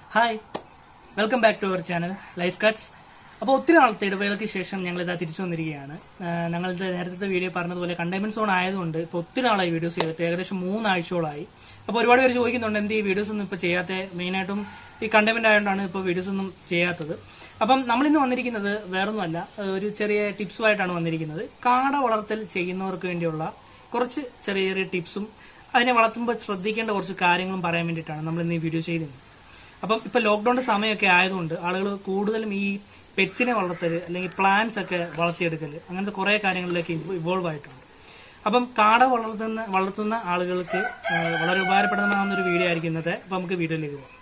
hi welcome back to our channel life cuts അപ്പോൾ ഒത്തിരി നാളത്തെ ഇടവേളയ്ക്ക് ശേഷം ഞങ്ങൾ ഇതാ തിരിച്ചു വന്നിരിക്കുകയാണ് ആഹ് ഞങ്ങളുടെ നേരത്തെ വീഡിയോ പറഞ്ഞതുപോലെ കണ്ടെയ്ൻമെന്റ് സോൺ ആയതുകൊണ്ട് ഇപ്പോൾ ഒത്തിരി നാളായി വീഡിയോസ് ചെയ്തിട്ട് ഏകദേശം മൂന്നാഴ്ചയോളായി അപ്പോൾ ഒരുപാട് പേര് ചോദിക്കുന്നുണ്ട് എന്ത് ഈ വീഡിയോസ് ഒന്നും ഇപ്പോൾ ചെയ്യാത്ത മെയിനായിട്ടും ഈ കണ്ടെയ്ൻമെന്റ് ആയതുകൊണ്ടാണ് ഇപ്പോൾ വീഡിയോസ് ഒന്നും ചെയ്യാത്തത് അപ്പം നമ്മളിന്ന് വന്നിരിക്കുന്നത് വേറൊന്നുമല്ല ആഹ് ഒരു ചെറിയ ടിപ്സുമായിട്ടാണ് വന്നിരിക്കുന്നത് കാട വളർത്തൽ ചെയ്യുന്നവർക്ക് വേണ്ടിയുള്ള കുറച്ച് ചെറിയ ചെറിയ ടിപ്സും അതിനെ വളർത്തുമ്പോൾ ശ്രദ്ധിക്കേണ്ട കുറച്ച് കാര്യങ്ങളും പറയാൻ വേണ്ടിയിട്ടാണ് നമ്മൾ ഇന്ന് ഈ വീഡിയോ ചെയ്യുന്നത് അപ്പം ഇപ്പൊ ലോക്ക്ഡൌണിന്റെ സമയമൊക്കെ ആയതുകൊണ്ട് ആളുകൾ കൂടുതലും ഈ പെറ്റ്സിനെ വളർത്തൽ അല്ലെങ്കിൽ പ്ലാന്റ്സ് ഒക്കെ വളർത്തിയെടുക്കൽ അങ്ങനത്തെ കുറെ കാര്യങ്ങളിലേക്ക് ഇവോൾവ് ആയിട്ടുണ്ട് അപ്പം കാട വളർത്തുന്ന വളർത്തുന്ന ആളുകൾക്ക് ആ, വളരെ ഉപകാരപ്പെടുന്ന ഒരു വീഡിയോ ആയിരിക്കും ഇന്നത്തെ അപ്പൊ നമുക്ക് വീഡിയോയിലേക്ക് പോകാം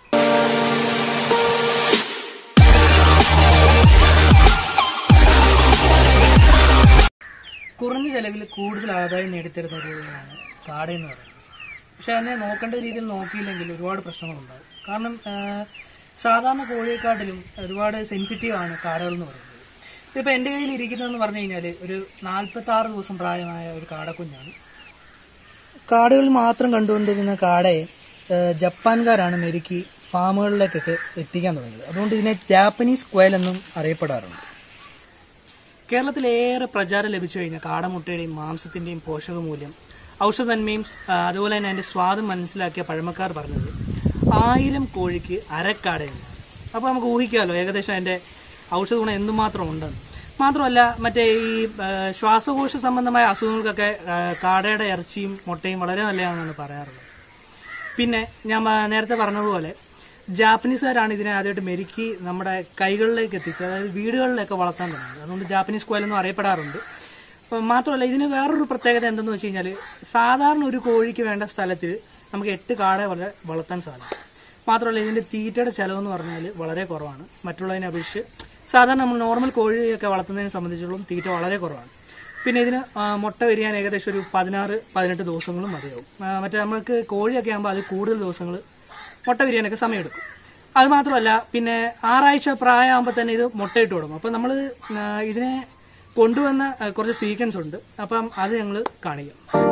കുറഞ്ഞ ചെലവിൽ കൂടുതൽ ആദായം നേടിത്തരുന്ന ഒരു ഇതാണ് കാടയെന്ന് പറയുന്നത് പക്ഷെ അതിനെ നോക്കേണ്ട രീതിയിൽ നോക്കിയില്ലെങ്കിൽ ഒരുപാട് പ്രശ്നങ്ങളുണ്ടാകും കാരണം ആ, സാധാരണ കോഴിയെക്കാട്ടിലും ഒരുപാട് സെൻസിറ്റീവ് ആണ് കാടകൾ എന്ന് പറയുന്നത് ഇതിപ്പോൾ എൻ്റെ കയ്യിൽ ഇരിക്കുന്നതെന്ന് പറഞ്ഞു കഴിഞ്ഞാൽ ഒരു നാൽപ്പത്തി ആറ് ദിവസം പ്രായമായ ഒരു കാടക്കുഞ്ഞാണ് കാടുകളിൽ മാത്രം കണ്ടുകൊണ്ടിരുന്ന കാടയെ ആ, ജപ്പാൻകാരാണ് മെരുക്കി ഫാമുകളിലേക്കൊക്കെ എത്തിക്കാൻ തുടങ്ങിയത് അതുകൊണ്ട് ഇതിനെ ജാപ്പനീസ് ക്വയൽ എന്നും അറിയപ്പെടാറുണ്ട് കേരളത്തിലേറെ പ്രചാരം ലഭിച്ചു കഴിഞ്ഞ കാടമുട്ടയുടെയും മാംസത്തിന്റെയും പോഷകമൂല്യം ഔഷധന്മയും ആ, അതുപോലെ തന്നെ അതിന്റെ സ്വാദും മനസ്സിലാക്കിയ പഴമക്കാർ പറഞ്ഞത് ആയിരം കോഴിക്ക് അരക്കാടയാണ് അപ്പോൾ നമുക്ക് ഊഹിക്കാമല്ലോ ഏകദേശം അതിന്റെ ഔഷധ ഗുണം എന്തുമാത്രം ഉണ്ടെന്ന് മാത്രമല്ല മറ്റേ ഈ ആ, ശ്വാസകോശ സംബന്ധമായ അസുഖങ്ങൾക്കൊക്കെ ആ, കാടയുടെ ഇറച്ചിയും മുട്ടയും വളരെ നല്ലതാണെന്നാണ് പറയാറുള്ളത് പിന്നെ ഞാൻ ആ, നേരത്തെ പറഞ്ഞതുപോലെ ജാപ്പനീസുകാരാണ് ഇതിനെ ആദ്യമായിട്ട് മെരുക്കി നമ്മുടെ കൈകളിലേക്ക് എത്തിച്ചത് അതായത് വീടുകളിലൊക്കെ വളർത്താൻ തുടങ്ങിയത് അതുകൊണ്ട് ജാപ്പനീസ് കോയിലെന്നും അറിയപ്പെടാറുണ്ട് അപ്പം മാത്രമല്ല ഇതിന് വേറൊരു പ്രത്യേകത എന്തെന്ന് വെച്ച് കഴിഞ്ഞാൽ സാധാരണ ഒരു കോഴിക്ക് വേണ്ട സ്ഥലത്തിൽ നമുക്ക് എട്ട് കാട വരെ വളർത്താൻ സാധിക്കും മാത്രമല്ല ഇതിന്റെ തീറ്റയുടെ ചെലവെന്ന് പറഞ്ഞാൽ വളരെ കുറവാണ് മറ്റുള്ളതിനെ അപേക്ഷിച്ച് സാധാരണ നമ്മൾ നോർമൽ കോഴിയൊക്കെ വളർത്തുന്നതിനെ സംബന്ധിച്ചിടത്തോളം തീറ്റ വളരെ കുറവാണ് പിന്നെ ഇതിന് ആ, മുട്ട വിരിയാൻ ഏകദേശം ഒരു പതിനാറ് പതിനെട്ട് ദിവസങ്ങളും മതിയാവും ആ, മറ്റേ നമുക്ക് കോഴിയൊക്കെ ആകുമ്പോൾ അത് കൂടുതൽ ദിവസങ്ങൾ മുട്ട വിരിയാനൊക്കെ സമയമെടുക്കും അത് മാത്രമല്ല പിന്നെ ആറാഴ്ച പ്രായമാകുമ്പോൾ തന്നെ ഇത് മുട്ടയിട്ട് തുടങ്ങും അപ്പം നമ്മൾ ഇതിനെ കൊണ്ടുവന്ന ആ, കുറച്ച് സീക്വൻസ് ഉണ്ട് അപ്പം അത് ഞങ്ങൾ കാണിക്കാം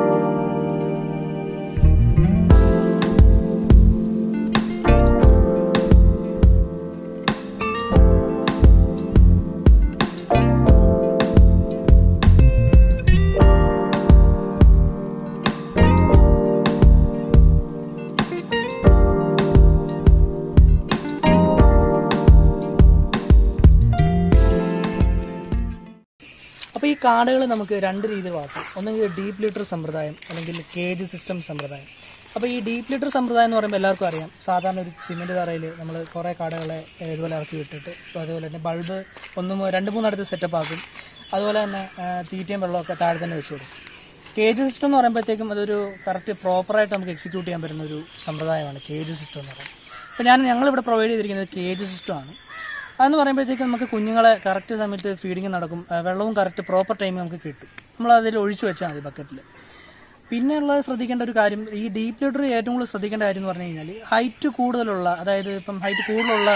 അപ്പോൾ ഈ കാർഡുകൾ നമുക്ക് രണ്ട് രീതിയിൽ വളർത്താം ഒന്നെങ്കിൽ ഡീപ്പ് ലിറ്റർ സമ്പ്രദായം അല്ലെങ്കിൽ കേജ് സിസ്റ്റം സമ്പ്രദായം അപ്പോൾ ഈ ഡീപ്പ് ലിറ്റർ സമ്പ്രദായം എന്ന് പറയുമ്പോൾ എല്ലാവർക്കും അറിയാം സാധാരണ ഒരു സിമെന്റ് തറയിൽ നമ്മൾ കുറേ കാടകളെ ഏഹ്, ഇതുപോലെ ഇറക്കി വിട്ടിട്ട് ഇപ്പോൾ അതുപോലെ തന്നെ ബൾബ് ഒന്നും രണ്ട് മൂന്നിടത്ത് സെറ്റപ്പ് ആക്കും അതുപോലെ തന്നെ ഏഹ്, തീറ്റയും വെള്ളമൊക്കെ താഴെ തന്നെ വെച്ച് കൊടുക്കും കേജ് സിസ്റ്റം എന്ന് പറയുമ്പോഴത്തേക്കും അതൊരു കറക്റ്റ് പ്രോപ്പറായിട്ട് നമുക്ക് എക്സിക്യൂട്ട് ചെയ്യാൻ പറ്റുന്ന ഒരു സമ്പ്രദായമാണ് കേജ് സിസ്റ്റം എന്ന് പറയുന്നത് അപ്പോൾ ഞാൻ ഞങ്ങളിവിടെ പ്രൊവൈഡ് ചെയ്തിരിക്കുന്നത് കേജ് സിസ്റ്റമാണ് അതെന്ന് പറയുമ്പോഴത്തേക്കും നമുക്ക് കുഞ്ഞുങ്ങളെ കറക്റ്റ് സമയത്ത് ഫീഡിങ് നടക്കും ആ, വെള്ളവും കറക്റ്റ് പ്രോപ്പർ ടൈമിൽ നമുക്ക് കിട്ടും നമ്മൾ അതിൽ ഒഴിച്ചു വെച്ചാൽ മതി ബക്കറ്റിൽ പിന്നെ ഉള്ളത് ശ്രദ്ധിക്കേണ്ട ഒരു കാര്യം ഈ ഡീപ്പ് ലിറ്റർ ഏറ്റവും കൂടുതൽ ശ്രദ്ധിക്കേണ്ട കാര്യം എന്ന് പറഞ്ഞു കഴിഞ്ഞാൽ ഹൈറ്റ് കൂടുതലുള്ള അതായത് ഇപ്പം ഹൈറ്റ് കൂടുതലുള്ള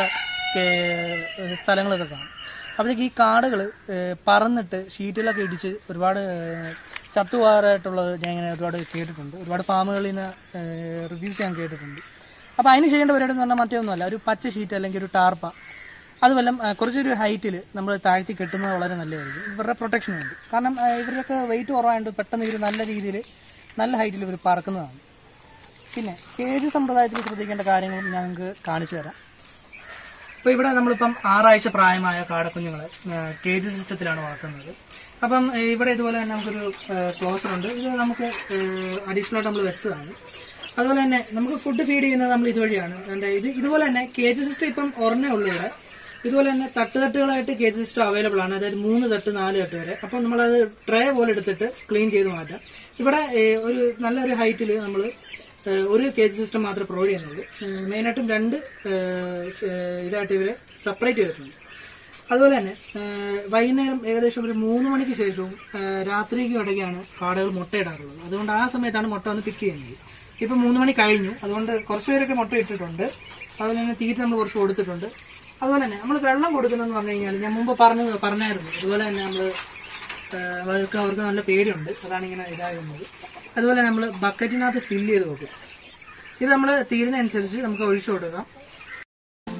കേ- സ്ഥലങ്ങളൊക്കെ കാണും അപ്പോഴത്തേക്ക് ഈ കാടുകൾ പറന്നിട്ട് ഷീറ്റിലൊക്കെ ഇടിച്ച് ഒരുപാട് ഏഹ്, ചത്തുപോകാറായിട്ടുള്ളത് ഞാൻ ഇങ്ങനെ ഒരുപാട് കേട്ടിട്ടുണ്ട് ഒരുപാട് ഫാമുകളിൽ നിന്ന് റിവ്യൂസ് ഞാൻ കേട്ടിട്ടുണ്ട് അപ്പോൾ അതിന് ചെയ്യേണ്ട പരിപാടി എന്ന് പറഞ്ഞാൽ മറ്റേ ഒന്നുമല്ല ഒരു പച്ച ഷീറ്റ് അല്ലെങ്കിൽ ഒരു ടാർപ്പ അത് വല്ലം ആ, കുറച്ചൊരു ഹൈറ്റിൽ നമ്മൾ താഴ്ത്തി കെട്ടുന്നത് വളരെ നല്ലതായിരിക്കും ഇവരുടെ പ്രൊട്ടക്ഷന് വേണ്ടി കാരണം ആ, ഇവരുടെയൊക്കെ വെയിറ്റ് കുറവായതുകൊണ്ട് പെട്ടെന്ന് ഇവർ നല്ല രീതിയിൽ നല്ല ഹൈറ്റിൽ ഇവർ പറക്കുന്നതാണ് പിന്നെ കേജ് സമ്പ്രദായത്തിൽ ശ്രദ്ധിക്കേണ്ട കാര്യങ്ങളും ഞാൻ നിങ്ങൾക്ക് കാണിച്ചു തരാം അപ്പോൾ ഇവിടെ നമ്മളിപ്പം ആറാഴ്ച പ്രായമായ കാടക്കുഞ്ഞുങ്ങളെ കേജ് സിസ്റ്റത്തിലാണ് വളർത്തുന്നത് അപ്പം ഏ, ഇവിടെ ഇതുപോലെ തന്നെ നമുക്കൊരു ക്ലോസർ ഉണ്ട് ഇത് നമുക്ക് അഡീഷണൽ ആയിട്ട് നമ്മൾ വെച്ചതാണ് അതുപോലെ തന്നെ നമുക്ക് ഫുഡ് ഫീഡ് ചെയ്യുന്നത് നമ്മൾ ഇതുവഴിയാണ് അതുകൊണ്ട് ഇത് ഇതുപോലെ തന്നെ കേജ് സിസ്റ്റം ഇപ്പം ഒരെണ്ണേ ഉള്ളൂ ഇവിടെ ഇതുപോലെ തന്നെ തട്ട് തട്ടുകളായിട്ട് കേജ് സിസ്റ്റം അവൈലബിൾ ആണ് അതായത് മൂന്ന് തട്ട് നാല് തട്ട് വരെ അപ്പം നമ്മളത് ട്രേ പോലെ എടുത്തിട്ട് ക്ലീൻ ചെയ്ത് മാറ്റാം ഇവിടെ ഏ, ഒരു നല്ലൊരു ഹൈറ്റിൽ നമ്മൾ ഏഹ് ഒരു കേജ് സിസ്റ്റം മാത്രമേ പ്രൊവൈഡ് ചെയ്യുന്നുള്ളൂ ഏഹ് മെയിനായിട്ടും രണ്ട് ഏഹ് ഏഹ് ഇതായിട്ട് ഇവരെ സെപ്പറേറ്റ് ചെയ്തിട്ടുണ്ട് അതുപോലെ തന്നെ ഏഹ് വൈകുന്നേരം ഏകദേശം ഒരു മൂന്ന് മണിക്ക് ശേഷവും ഏഹ് രാത്രിക്കും ഇടയ്ക്കാണ് കാടകൾ മുട്ടയിടാറുള്ളത് അതുകൊണ്ട് ആ സമയത്താണ് മുട്ട വന്ന് പിക്ക് ചെയ്യുന്നത് ഇപ്പം മൂന്ന് മണി കഴിഞ്ഞു അതുകൊണ്ട് കുറച്ച് പേരൊക്കെ മുട്ട ഇട്ടിട്ടുണ്ട് അതുപോലെ തന്നെ തീറ്റ നമ്മൾ കുറച്ച് കൊടുത്തിട്ടുണ്ട് അതുപോലെ തന്നെ നമ്മൾ വെള്ളം കൊടുക്കുന്നതെന്ന് പറഞ്ഞു കഴിഞ്ഞാൽ ഞാൻ മുമ്പ് പറഞ്ഞു പറഞ്ഞായിരുന്നു അതുപോലെ തന്നെ നമ്മൾ അവർക്ക് അവർക്ക് നല്ല പേടിയുണ്ട് അതാണ് ഇങ്ങനെ ഇതാകുന്നത് അതുപോലെ നമ്മൾ ബക്കറ്റിനകത്ത് ഫില്ല് ചെയ്ത് വെക്കും ഇത് നമ്മൾ തീരുന്നതനുസരിച്ച് നമുക്ക് ഒഴിച്ചു കൊടുക്കാം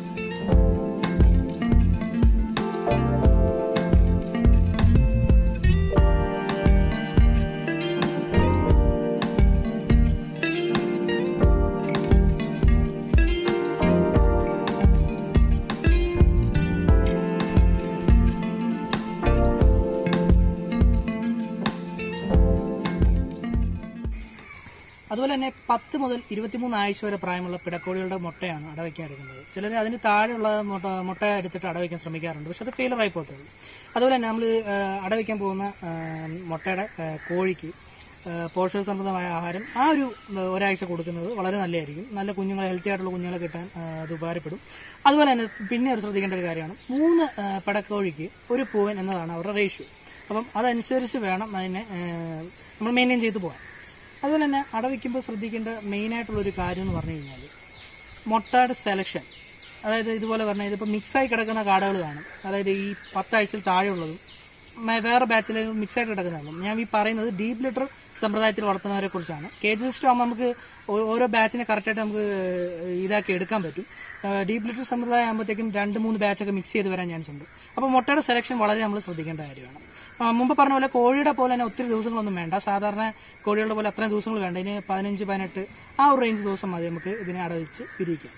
അതുപോലെ തന്നെ പത്ത് മുതൽ ഇരുപത്തിമൂന്ന് ആഴ്ച വരെ പ്രായമുള്ള പിടക്കോഴികളുടെ മുട്ടയാണ് അടവയ്ക്കാൻ എടുക്കുന്നത് ചിലർ അതിന് താഴെയുള്ള മുട്ട മുട്ട എടുത്തിട്ട് അടവയ്ക്കാൻ ശ്രമിക്കാറുണ്ട് പക്ഷെ അത് ഫെയിലർ ആയി പോകത്തുള്ളൂ അതുപോലെ തന്നെ നമ്മൾ അടവയ്ക്കാൻ പോകുന്ന ആ, മുട്ടയുടെ ആ, കോഴിക്ക് ആ, പോഷകസമൃദ്ധമായ ആഹാരം ആ ഒരു ആ, ഒരാഴ്ച കൊടുക്കുന്നത് വളരെ നല്ലതായിരിക്കും നല്ല കുഞ്ഞുങ്ങളെ ഹെൽത്തി ആയിട്ടുള്ള കുഞ്ഞുങ്ങളെ കിട്ടാൻ ആ, അത് ഉപകാരപ്പെടും അതുപോലെ തന്നെ പിന്നെ ഒരു ശ്രദ്ധിക്കേണ്ട ഒരു കാര്യമാണ് മൂന്ന് ആ, പിടക്കോഴിക്ക് ഒരു പൂവൻ എന്നതാണ് അവരുടെ റേഷ്യോ അപ്പം അതനുസരിച്ച് വേണം അതിനെ ആ, നമ്മൾ മെയിൻറ്റെയിൻ ചെയ്തു പോകാൻ അതുപോലെ തന്നെ അടവയ്ക്കുമ്പോൾ ശ്രദ്ധിക്കേണ്ട മെയിനായിട്ടുള്ള ഒരു കാര്യം എന്ന് പറഞ്ഞു കഴിഞ്ഞാൽ മുട്ടയുടെ സെലക്ഷൻ അതായത് ഇതുപോലെ പറഞ്ഞാൽ ഇതിപ്പോൾ മിക്സായി കിടക്കുന്ന കാടകൾ കാണും അതായത് ഈ പത്താഴ്ചയിൽ താഴെയുള്ളതും മ- വേറെ ബാച്ചിൽ മിക്സായിട്ട് കിടക്കുന്നതാണ് ഞാൻ ഈ പറയുന്നത് ഡീപ് ലിറ്റർ സമ്പ്രദായത്തിൽ വളർത്തുന്നവരെ കുറിച്ചാണ് കേജ് സിസ്റ്റം ആകുമ്പോൾ നമുക്ക് ഓ- ഓരോ ബാച്ചിനെ കറക്റ്റായിട്ട് നമുക്ക് ഇതാക്കി എടുക്കാൻ പറ്റും ഡീപ് ലിറ്റർ സമ്പ്രദായം ആകുമ്പോഴത്തേക്കും രണ്ട് മൂന്ന് ബാച്ചൊക്കെ മിക്സ് ചെയ്ത് വരാൻ ചാൻസ് ഉണ്ട് അപ്പോൾ മുട്ടയുടെ സെലക്ഷൻ വളരെ നമ്മൾ ശ്രദ്ധിക്കേണ്ട കാര്യമാണ് ആ, മുമ്പ് പറഞ്ഞ പോലെ കോഴിയുടെ പോലെ തന്നെ ഒത്തിരി ദിവസങ്ങളൊന്നും വേണ്ട സാധാരണ കോഴികളുടെ പോലെ അത്രയും ദിവസങ്ങൾ വേണ്ട ഇതിന് പതിനഞ്ച് പതിനെട്ട് ആ ഒരു റേഞ്ച് ദിവസം മതി നമുക്ക് ഇതിനെ അടവിച്ച് വിരിയിക്കാം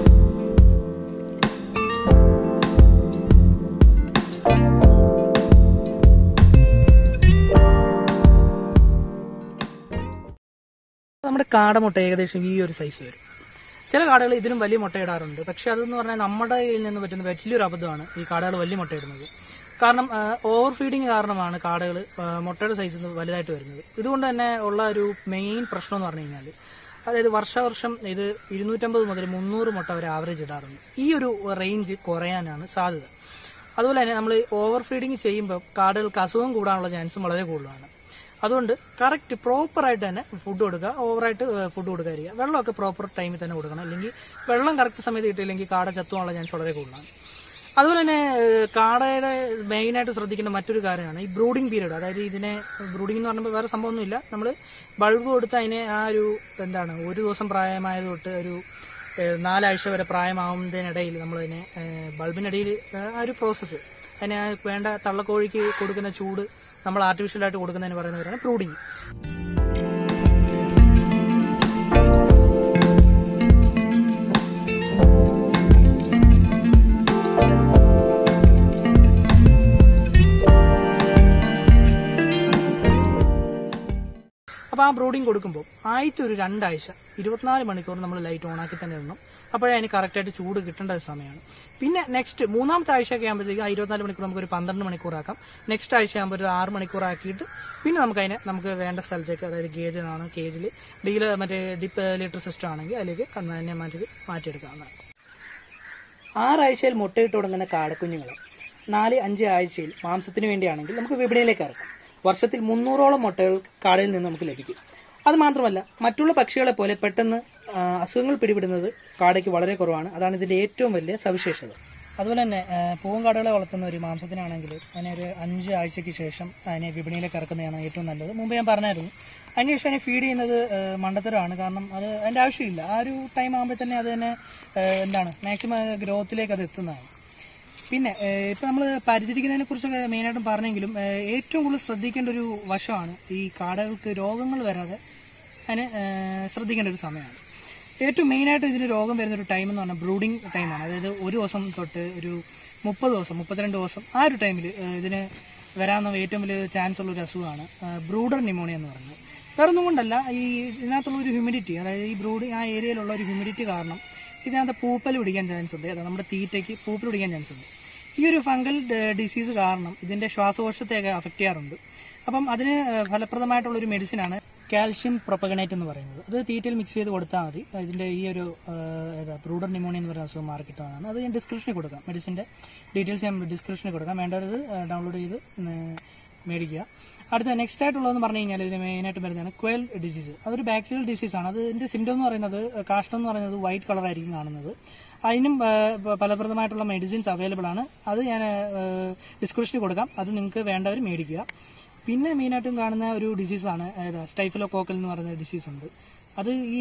നമ്മുടെ കാടമുട്ട ഏകദേശം ഈ ഒരു സൈസ് വരും ചില കാടകൾ ഇതിനും വലിയ മുട്ട ഇടാറുണ്ട് പക്ഷെ അതെന്ന് പറഞ്ഞാൽ നമ്മുടെ കയ്യിൽ നിന്ന് പറ്റുന്ന വലിയൊരു അബദ്ധമാണ് ഈ കാടകൾ വലിയ മുട്ട ഇടുന്നത് കാരണം ഓവർ ഫീഡിങ് കാരണമാണ് കാടകൾ മുട്ടയുടെ സൈസ് വലുതായിട്ട് വരുന്നത് ഇതുകൊണ്ട് തന്നെ ഉള്ള ഒരു മെയിൻ പ്രശ്നം എന്ന് പറഞ്ഞു കഴിഞ്ഞാൽ അതായത് വർഷാവർഷം ഇത് ഇരുന്നൂറ്റമ്പത് മുതൽ മുന്നൂറ് മുട്ട വരെ ആവറേജ് ഇടാറുണ്ട് ഈ ഒരു റേഞ്ച് കുറയാനാണ് സാധ്യത അതുപോലെ തന്നെ നമ്മൾ ഓവർ ഫീഡിങ് ചെയ്യുമ്പോൾ കാടുകൾക്ക് അസുഖം കൂടാനുള്ള ചാൻസും വളരെ കൂടുതലാണ് അതുകൊണ്ട് കറക്റ്റ് പ്രോപ്പറായിട്ട് തന്നെ ഫുഡ് കൊടുക്കുക ഓവറായിട്ട് ഫുഡ് കൊടുക്കാതിരിക്കുക വെള്ളമൊക്കെ പ്രോപ്പർ ടൈമിൽ തന്നെ കൊടുക്കണം അല്ലെങ്കിൽ വെള്ളം കറക്റ്റ് സമയത്ത് കിട്ടിയില്ലെങ്കിൽ കാട ചത്തുവാനുള്ള ചാൻസ് വളരെ കൂടുതലാണ് അതുപോലെ തന്നെ ഏഹ്, കാടയുടെ മെയിനായിട്ട് ശ്രദ്ധിക്കേണ്ട മറ്റൊരു കാര്യമാണ് ഈ ബ്രൂഡിംഗ് പീരീഡ് അതായത് ഇതിനെ ബ്രൂഡിംഗ് എന്ന് പറയുമ്പോൾ വേറെ സംഭവമൊന്നുമില്ല നമ്മൾ ബൾബ് കൊടുത്ത് അതിനെ ആ ഒരു എന്താണ് ഒരു ദിവസം പ്രായമായത് തൊട്ട് ഒരു ഏഹ്, നാലാഴ്ച വരെ പ്രായമാവുന്നതിനിടയിൽ നമ്മളതിനെ ഏഹ്, ബൾബിനിടയിൽ ഏഹ്, ആ ഒരു പ്രോസസ്സ് അതിന് ആ വേണ്ട തള്ളക്കോഴിക്ക് കൊടുക്കുന്ന ചൂട് നമ്മൾ ആർട്ടിഫിഷ്യലായിട്ട് കൊടുക്കുന്നതിന് പറയുന്നവരാണ് ബ്രൂഡിംഗ് അപ്പോൾ ആ ബ്രൂഡിംഗ് കൊടുക്കുമ്പോൾ ആദ്യത്തെ ഒരു രണ്ടാഴ്ച ഇരുപത്തിനാല് മണിക്കൂർ നമ്മൾ ലൈറ്റ് ഓൺ ആക്കി തന്നെ ഇടണം അപ്പോഴേ അതിന് കറക്റ്റായിട്ട് ചൂട് കിട്ടേണ്ട ഒരു സമയമാണ് പിന്നെ നെക്സ്റ്റ് മൂന്നാമത്തെ ആഴ്ചയൊക്കെ ആകുമ്പോഴത്തേക്ക് ആ ഇരുപത്തിനാല് മണിക്കൂർ നമുക്ക് ഒരു പന്ത്രണ്ട് മണിക്കൂർ ആക്കാം നെക്സ്റ്റ് ആഴ്ച ആകുമ്പോൾ ഒരു ആറ് മണിക്കൂർ ആക്കിയിട്ട് പിന്നെ നമുക്ക് അതിനെ നമുക്ക് വേണ്ട സ്ഥലത്തേക്ക് അതായത് ഗേജിനാണ് കേജിൽ ഡീല് മറ്റേ ഡിപ്പ് ലിറ്റർ സിസ്റ്റം ആണെങ്കിൽ അതിലേക്ക് കണ്ണാനെ മാറ്റി മാറ്റിയെടുക്കാവുന്നതാണ് ആറാഴ്ചയിൽ മുട്ടയിട്ട് തുടങ്ങുന്ന കാടക്കുഞ്ഞുങ്ങൾ നാല് അഞ്ച് ആഴ്ചയിൽ മാംസത്തിന് വേണ്ടിയാണെങ്കിൽ നമുക്ക് വിപണിയിലേക്ക് ഇറക്കാം വർഷത്തിൽ മുന്നൂറോളം മുട്ടകൾ കാടയിൽ നിന്ന് നമുക്ക് ലഭിക്കും അത് മാത്രമല്ല മറ്റുള്ള പക്ഷികളെ പോലെ പെട്ടെന്ന് ആ, അസുഖങ്ങൾ പിടിപെടുന്നത് കാടയ്ക്ക് വളരെ കുറവാണ് അതാണ് ഇതിന്റെ ഏറ്റവും വലിയ സവിശേഷത അതുപോലെ തന്നെ പൂങ്കാടുകളെ വളർത്തുന്ന ഒരു മാംസത്തിനാണെങ്കിൽ അതിനെ ഒരു അഞ്ച് ആഴ്ചയ്ക്ക് ശേഷം അതിനെ വിപണിയിലേക്ക് ഇറക്കുന്നതാണ് ഏറ്റവും നല്ലത് മുമ്പ് ഞാൻ പറഞ്ഞായിരുന്നു അതിനുശേഷം അതിനെ ഫീഡ് ചെയ്യുന്നത് ആ, മണ്ടത്തരമാണ് കാരണം അത് അതിന്റെ ആവശ്യമില്ല ആ ഒരു ടൈം ആകുമ്പോൾ തന്നെ അത് തന്നെ ആ, എന്താണ് മാക്സിമം ഗ്രോത്തിലേക്ക് അത് എത്തുന്നതാണ് പിന്നെ ഏഹ്, ഇപ്പൊ നമ്മൾ പരിചരിക്കുന്നതിനെ കുറിച്ചൊക്കെ മെയിനായിട്ടും പറഞ്ഞെങ്കിലും ഏഹ്, ഏറ്റവും കൂടുതൽ ശ്രദ്ധിക്കേണ്ട ഒരു വശമാണ് ഈ കാടകൾക്ക് രോഗങ്ങൾ വരാതെ അതിന് ഏഹ്, ശ്രദ്ധിക്കേണ്ട ഒരു സമയമാണ് ഏറ്റവും മെയിനായിട്ട് ഇതിന് രോഗം വരുന്ന ഒരു ടൈം എന്ന് പറഞ്ഞാൽ ബ്രൂഡിംഗ് ടൈമാണ് അതായത് ഒരു ദിവസം തൊട്ട് ഒരു മുപ്പത് ദിവസം മുപ്പത്തിരണ്ട് ദിവസം ആ ഒരു ടൈമിൽ ഇതിന് വരാവുന്ന ഏറ്റവും വലിയ ചാൻസ് ഉള്ള ഒരു അസുഖമാണ് ബ്രൂഡർ ന്യൂമോണിയ എന്ന് പറയുന്നത് വേറെ ഒന്നും കൊണ്ടല്ല ഈ ഇതിനകത്തുള്ള ഒരു ഹ്യൂമിഡിറ്റി അതായത് ഈ ബ്രൂഡിങ് ആ ഏരിയയിലുള്ള ഒരു ഹ്യൂമിഡിറ്റി കാരണം ഇതിനകത്ത് പൂപ്പൽ പിടിക്കാൻ ചാൻസ് ഉണ്ട് അതായത് നമ്മുടെ തീറ്റയ്ക്ക് പൂപ്പൽ പിടിക്കാൻ ചാൻസ് ഉണ്ട് ഈ ഒരു ഫംഗൽ ഡിസീസ് കാരണം ഇതിന്റെ ശ്വാസകോശത്തെയൊക്കെ അഫക്റ്റ് ചെയ്യാറുണ്ട് അപ്പം അതിന് ഏഹ്, ഫലപ്രദമായിട്ടുള്ള ഒരു മെഡിസിനാണ് കാൽഷ്യം പ്രൊപ്പഗനേറ്റ് എന്ന് പറയുന്നത് അത് തീറ്റയിൽ മിക്സ് ചെയ്ത് കൊടുത്താൽ മതി ഇതിന്റെ ഈ ഒരു ഏഹ്, ഏതാ ബ്രൂഡർ ന്യൂമോണിയ എന്ന് പറയുന്ന അസുഖം മാറി കിട്ടുന്നതാണ് അത് ഞാൻ ഡിസ്ക്രിപ്ഷനിൽ കൊടുക്കാം മെഡിസിന്റെ ഡീറ്റെയിൽസ് ഞാൻ ഡിസ്ക്രിപ്ഷനിൽ കൊടുക്കാം വേണ്ടവരത് ഡൗൺലോഡ് ചെയ്ത് ഏഹ്, മേടിക്കുക അടുത്ത നെക്സ്റ്റ് ആയിട്ടുള്ളതെന്ന് പറഞ്ഞു കഴിഞ്ഞാൽ ഇതിന് മെയിനായിട്ട് വരുന്നതാണ് ക്വൽ ഡിസീസ് അതൊരു ബാക്ടീരിയൽ ഡിസീസ് ആണ് അത് ഇതിന്റെ സിംറ്റം എന്ന് പറയുന്നത് കാഷ്ടം എന്ന് പറയുന്നത് വൈറ്റ് കളർ ആയിരിക്കും കാണുന്നത് അതിനും ആ, പ- ഫലപ്രദമായിട്ടുള്ള മെഡിസിൻസ് അവൈലബിൾ ആണ് അത് ഞാൻ ഡിസ്ക്രിപ്ഷനിൽ കൊടുക്കാം അത് നിങ്ങൾക്ക് വേണ്ടവർ മേടിക്കുക പിന്നെ മെയിനായിട്ടും കാണുന്ന ഒരു ഡിസീസാണ് സ്റ്റൈഫിലോ കോക്കൽ എന്ന് പറയുന്ന ഡിസീസ് ഉണ്ട് അത് ഈ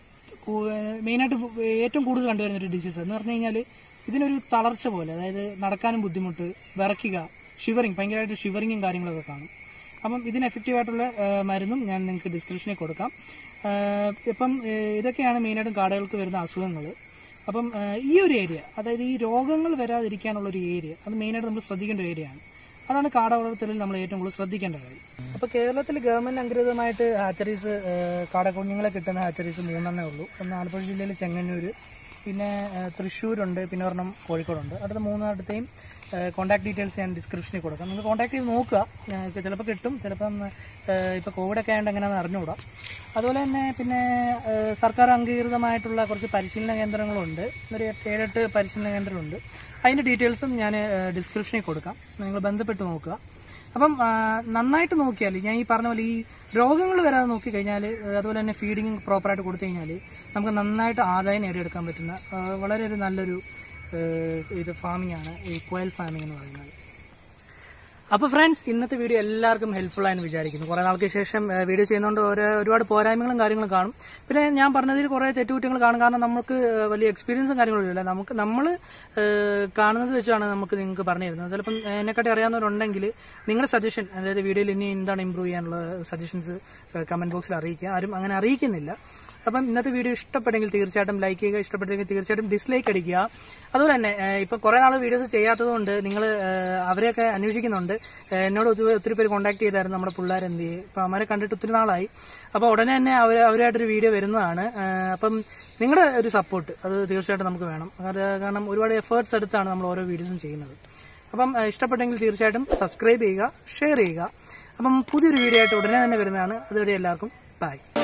കൂ- മെയിനായിട്ട് ഏറ്റവും കൂടുതൽ കണ്ടുവരുന്ന ഒരു ഡിസീസ് എന്ന് പറഞ്ഞു കഴിഞ്ഞാൽ ഇതിനൊരു തളർച്ച പോലെ അതായത് നടക്കാനും ബുദ്ധിമുട്ട് വിറയ്ക്കുക ഷിവറിങ് ഭയങ്കരമായിട്ട് ഷിവറിങ്ങും കാര്യങ്ങളൊക്കെ കാണും അപ്പം ഇതിന് എഫക്റ്റീവ് ആയിട്ടുള്ള ആ, മരുന്നും ഞാൻ നിങ്ങൾക്ക് ഡിസ്ക്രിപ്ഷനിൽ കൊടുക്കാം ആ, ഇപ്പം ഏ, ഇതൊക്കെയാണ് മെയിനായിട്ടും കാടകൾക്ക് വരുന്ന അസുഖങ്ങൾ അപ്പം ആ, ഈ ഒരു ഏരിയ അതായത് ഈ രോഗങ്ങൾ വരാതിരിക്കാനുള്ള ഒരു ഏരിയ അത് മെയിനായിട്ട് നമ്മൾ ശ്രദ്ധിക്കേണ്ട ഒരു ഏരിയയാണ് അതാണ് കാട വളർത്തലിൽ നമ്മൾ ഏറ്റവും കൂടുതൽ ശ്രദ്ധിക്കേണ്ട കാര്യം അപ്പോൾ കേരളത്തിൽ ഗവൺമെന്റ് അംഗീകൃതമായിട്ട് ഹാച്ചറീസ് കാട കുഞ്ഞുങ്ങളെ കിട്ടുന്ന ഹാച്ചറീസ് മൂന്നെണ്ണേ ഉള്ളൂ ഒന്ന് ആലപ്പുഴ ജില്ലയിൽ ചെങ്ങന്നൂർ പിന്നെ ഏഹ്, തൃശ്ശൂരുണ്ട് പിന്നെ ഒരെണ്ണം കോഴിക്കോടുണ്ട് അടുത്ത മൂന്നിടത്തെയും കോൺടാക്ട് ഡീറ്റെയിൽസ് ഞാൻ ഡിസ്ക്രിപ്ഷനിൽ കൊടുക്കാം നിങ്ങൾ കോൺടാക്ട് ചെയ്ത് നോക്കുക ഞങ്ങൾക്ക് ചിലപ്പോൾ കിട്ടും ചിലപ്പം ഏഹ്, ഇപ്പോൾ കോവിഡൊക്കെ ആയതുകൊണ്ട് എങ്ങനെയാണെന്ന് അറിഞ്ഞുകൂടാ അതുപോലെ തന്നെ പിന്നെ ഏഹ്, സർക്കാർ അംഗീകൃതമായിട്ടുള്ള കുറച്ച് പരിശീലന കേന്ദ്രങ്ങളുണ്ട് ഒരു എട്ട്- ഏഴെട്ട് പരിശീലന കേന്ദ്രമുണ്ട് അതിൻ്റെ ഡീറ്റെയിൽസും ഞാൻ ഡിസ്ക്രിപ്ഷനിൽ കൊടുക്കാം നിങ്ങൾ ബന്ധപ്പെട്ട് നോക്കുക അപ്പം ആ, നന്നായിട്ട് നോക്കിയാൽ ഞാൻ ഈ പറഞ്ഞ പോലെ ഈ രോഗങ്ങൾ വരാതെ നോക്കി കഴിഞ്ഞാൽ അതുപോലെ തന്നെ ഫീഡിങ് പ്രോപ്പറായിട്ട് കൊടുത്തു കഴിഞ്ഞാൽ നമുക്ക് നന്നായിട്ട് ആദായം നേടിയെടുക്കാൻ പറ്റുന്ന ആ, വളരെ ഒരു നല്ലൊരു ഏ, ഇത് ഫാമിംഗ് ആണ് ഈ കോയൽ ഫാമിംഗ് എന്ന് പറയുന്നത് അപ്പോൾ ഫ്രണ്ട്സ് ഇന്നത്തെ വീഡിയോ എല്ലാവർക്കും ഹെൽപ്ഫുൾ ആയെന്ന് വിചാരിക്കുന്നു കുറേ നാൾക്ക് ശേഷം ഏ, വീഡിയോ ചെയ്യുന്നതുകൊണ്ട് ഓരോ ഒരുപാട് പോരായ്മകളും കാര്യങ്ങളും കാണും പിന്നെ ഞാൻ പറഞ്ഞതിൽ കുറേ തെറ്റുകുറ്റങ്ങൾ കാണും കാരണം നമുക്ക് ഏ, വലിയ എക്സ്പീരിയൻസും കാര്യങ്ങളും ഇല്ല നമുക്ക് നമ്മൾ കാണുന്നത് വെച്ചാണ് നമുക്ക് നിങ്ങൾക്ക് പറഞ്ഞു തരുന്നത് ചിലപ്പം എന്നെക്കാട്ടി അറിയാവുന്നവരുണ്ടെങ്കിൽ നിങ്ങളുടെ സജഷൻ അതായത് വീഡിയോയിൽ ഇനി എന്താണ് ഇമ്പ്രൂവ് ചെയ്യാനുള്ള സജഷൻസ് കമന്റ് ബോക്സിൽ അറിയിക്കുക ആരും അങ്ങനെ അറിയിക്കുന്നില്ല അപ്പം ഇന്നത്തെ വീഡിയോ ഇഷ്ടപ്പെട്ടെങ്കിൽ തീർച്ചയായിട്ടും ലൈക്ക് ചെയ്യുക ഇഷ്ടപ്പെട്ടെങ്കിൽ തീർച്ചയായിട്ടും ഡിസ്ലൈക്ക് അടിക്കുക അതുപോലെ തന്നെ ഏഹ്, ഇപ്പം കുറേ നാൾ വീഡിയോസ് ചെയ്യാത്തതുകൊണ്ട് നിങ്ങൾ അവരെയൊക്കെ അന്വേഷിക്കുന്നുണ്ട് ഏഹ്, എന്നോട് ഒത്തിരി ഒത്തിരി പേര് കോൺടാക്ട് ചെയ്തായിരുന്നു നമ്മുടെ പിള്ളേർ എന്ത് ചെയ്യും അപ്പം അവരെ കണ്ടിട്ട് ഒത്തിരി നാളായി അപ്പോൾ ഉടനെ തന്നെ അവർ അവരായിട്ടൊരു വീഡിയോ വരുന്നതാണ് ഏഹ്, അപ്പം നിങ്ങളുടെ ഒരു സപ്പോർട്ട് അത് തീർച്ചയായിട്ടും നമുക്ക് വേണം അത് കാരണം ഒരുപാട് എഫേർട്സ് എടുത്താണ് നമ്മൾ ഓരോ വീഡിയോസും ചെയ്യുന്നത് അപ്പം ഏഹ്, ഇഷ്ടപ്പെട്ടെങ്കിൽ തീർച്ചയായിട്ടും സബ്സ്ക്രൈബ് ചെയ്യുക ഷെയർ ചെയ്യുക അപ്പം പുതിയൊരു വീഡിയോ ആയിട്ട് ഉടനെ തന്നെ വരുന്നതാണ് അതുവരെ എല്ലാവർക്കും ബൈ